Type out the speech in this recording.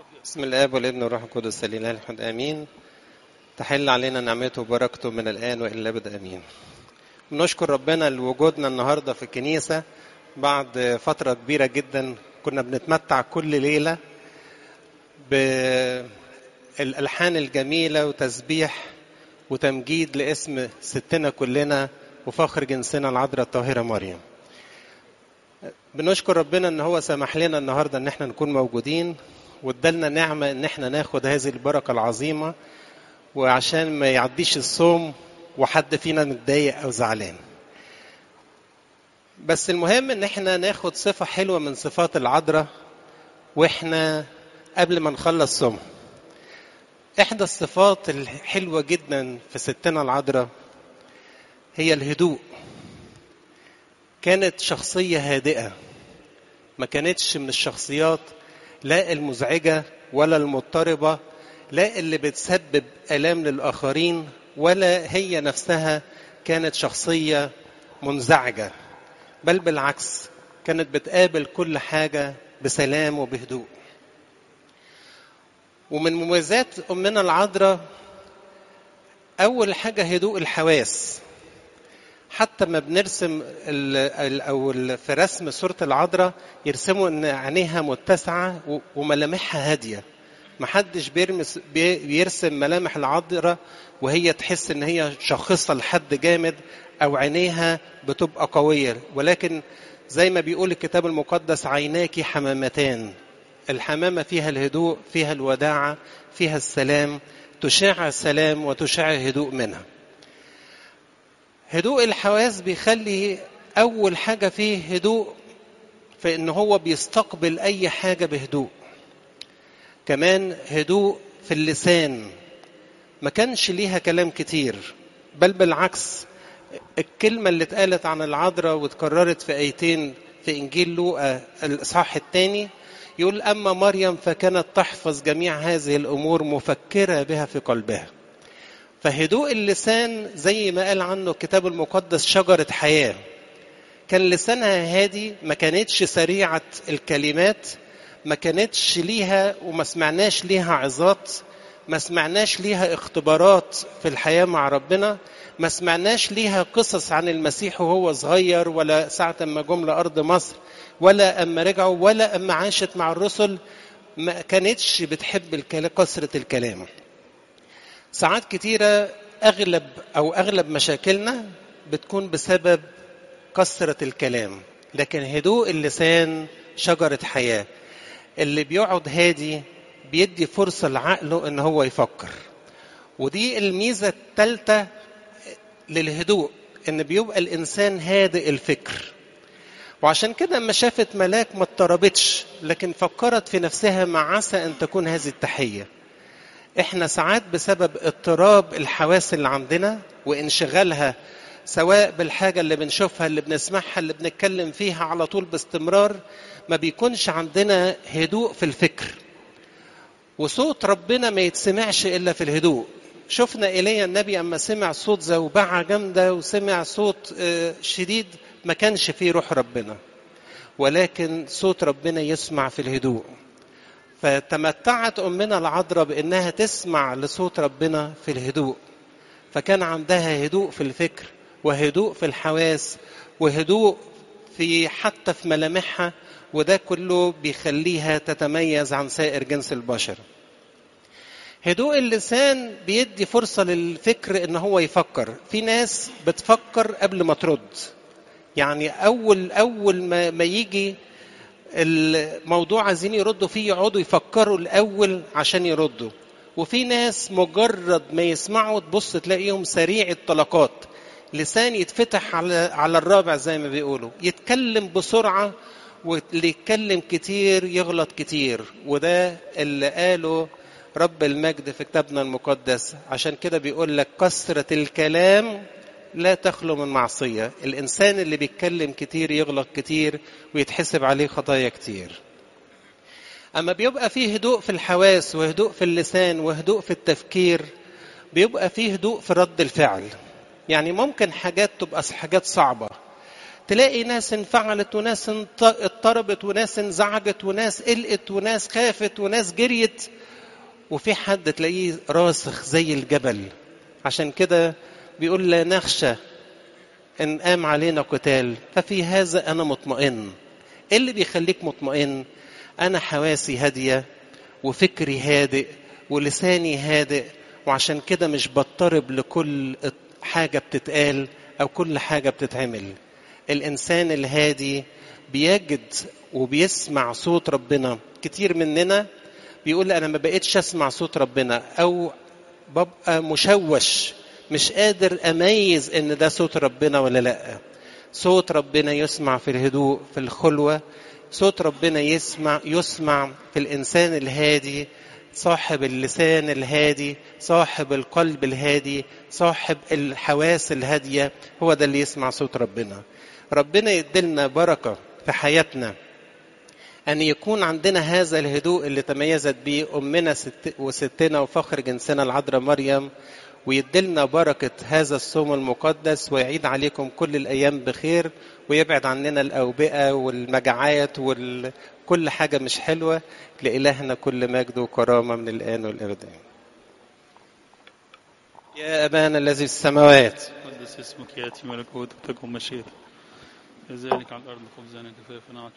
بسم الاب والابن والروح القدس الاله الحمد امين تحل علينا نعمته وبركته من الان والى الابد امين بنشكر ربنا لوجودنا النهارده في الكنيسه بعد فتره كبيره جدا كنا بنتمتع كل ليله بالالحان الجميله وتسبيح وتمجيد لاسم ستنا كلنا وفخر جنسنا العذراء الطاهره مريم بنشكر ربنا ان هو سمح لنا النهارده ان احنا نكون موجودين وادالنا نعمه ان احنا ناخد هذه البركه العظيمه وعشان ما يعديش الصوم وحد فينا متضايق او زعلان بس المهم ان احنا ناخد صفه حلوه من صفات العذراء واحنا قبل ما نخلص صوم احدى الصفات الحلوه جدا في ستنا العذراء هي الهدوء كانت شخصيه هادئه ما كانتش من الشخصيات لا المزعجه ولا المضطربه لا اللي بتسبب الام للاخرين ولا هي نفسها كانت شخصيه منزعجه بل بالعكس كانت بتقابل كل حاجه بسلام وبهدوء ومن مميزات امنا العذراء اول حاجه هدوء الحواس حتى ما بنرسم ال او في رسم صوره العذراء يرسموا ان عينيها متسعه وملامحها هاديه محدش بيرمس بيرسم ملامح العذراء وهي تحس ان هي شخصها لحد جامد او عينيها بتبقى قويه ولكن زي ما بيقول الكتاب المقدس عيناك حمامتان الحمامه فيها الهدوء فيها الوداعه فيها السلام تشاع السلام وتشاع الهدوء منها هدوء الحواس بيخلي اول حاجه فيه هدوء في ان هو بيستقبل اي حاجه بهدوء كمان هدوء في اللسان ما كانش ليها كلام كتير بل بالعكس الكلمة اللي اتقالت عن العذراء واتكررت في آيتين في إنجيل لوقا الإصحاح الثاني يقول أما مريم فكانت تحفظ جميع هذه الأمور مفكرة بها في قلبها فهدوء اللسان زي ما قال عنه الكتاب المقدس شجرة حياة كان لسانها هادي ما كانتش سريعة الكلمات ما كانتش ليها وما سمعناش ليها عظات ما سمعناش ليها اختبارات في الحياة مع ربنا ما سمعناش ليها قصص عن المسيح وهو صغير ولا ساعة ما جم لأرض مصر ولا أما رجعوا ولا أما عاشت مع الرسل ما كانتش بتحب كثرة الكلام ساعات كتيرة أغلب أو أغلب مشاكلنا بتكون بسبب كثرة الكلام لكن هدوء اللسان شجرة حياة اللي بيقعد هادي بيدي فرصة لعقله إن هو يفكر ودي الميزة الثالثة للهدوء إن بيبقى الإنسان هادئ الفكر وعشان كده لما شافت ملاك ما اضطربتش لكن فكرت في نفسها ما عسى أن تكون هذه التحية احنا ساعات بسبب اضطراب الحواس اللي عندنا وانشغالها سواء بالحاجة اللي بنشوفها اللي بنسمعها اللي بنتكلم فيها على طول باستمرار ما بيكونش عندنا هدوء في الفكر وصوت ربنا ما يتسمعش إلا في الهدوء شفنا إيليا النبي أما سمع صوت زوبعة جامدة وسمع صوت شديد ما كانش فيه روح ربنا ولكن صوت ربنا يسمع في الهدوء فتمتعت أمنا العذراء بأنها تسمع لصوت ربنا في الهدوء فكان عندها هدوء في الفكر وهدوء في الحواس وهدوء في حتى في ملامحها وده كله بيخليها تتميز عن سائر جنس البشر هدوء اللسان بيدي فرصة للفكر ان هو يفكر في ناس بتفكر قبل ما ترد يعني اول اول ما, ما يجي الموضوع عايزين يردوا فيه يقعدوا يفكروا الاول عشان يردوا وفي ناس مجرد ما يسمعوا تبص تلاقيهم سريع الطلقات لسان يتفتح على على الرابع زي ما بيقولوا يتكلم بسرعه واللي يتكلم كتير يغلط كتير وده اللي قاله رب المجد في كتابنا المقدس عشان كده بيقول لك كثرة الكلام لا تخلو من معصية الإنسان اللي بيتكلم كتير يغلط كتير ويتحسب عليه خطايا كتير أما بيبقى فيه هدوء في الحواس وهدوء في اللسان وهدوء في التفكير بيبقى فيه هدوء في رد الفعل يعني ممكن حاجات تبقى حاجات صعبة تلاقي ناس انفعلت وناس انط- اضطربت وناس انزعجت وناس قلقت وناس خافت وناس جريت وفي حد تلاقيه راسخ زي الجبل عشان كده بيقول لا نخشى ان قام علينا قتال ففي هذا انا مطمئن ايه اللي بيخليك مطمئن انا حواسي هاديه وفكري هادئ ولساني هادئ وعشان كده مش بضطرب لكل حاجه بتتقال او كل حاجه بتتعمل الانسان الهادي بيجد وبيسمع صوت ربنا كتير مننا بيقول انا ما بقيتش اسمع صوت ربنا او ببقى مشوش مش قادر اميز ان ده صوت ربنا ولا لا صوت ربنا يسمع في الهدوء في الخلوه صوت ربنا يسمع يسمع في الانسان الهادي صاحب اللسان الهادي صاحب القلب الهادي صاحب الحواس الهاديه هو ده اللي يسمع صوت ربنا ربنا يديلنا بركه في حياتنا أن يكون عندنا هذا الهدوء اللي تميزت به أمنا ست وستنا وفخر جنسنا العذراء مريم ويدلنا بركة هذا الصوم المقدس ويعيد عليكم كل الأيام بخير ويبعد عننا الأوبئة والمجاعات وكل حاجة مش حلوة لإلهنا كل مجد وكرامة من الآن والأبد يا أبانا الذي في السماوات قدس اسمك ياتي ملكوتك تكن مشيئتك كذلك على الارض خبزنا كفافنا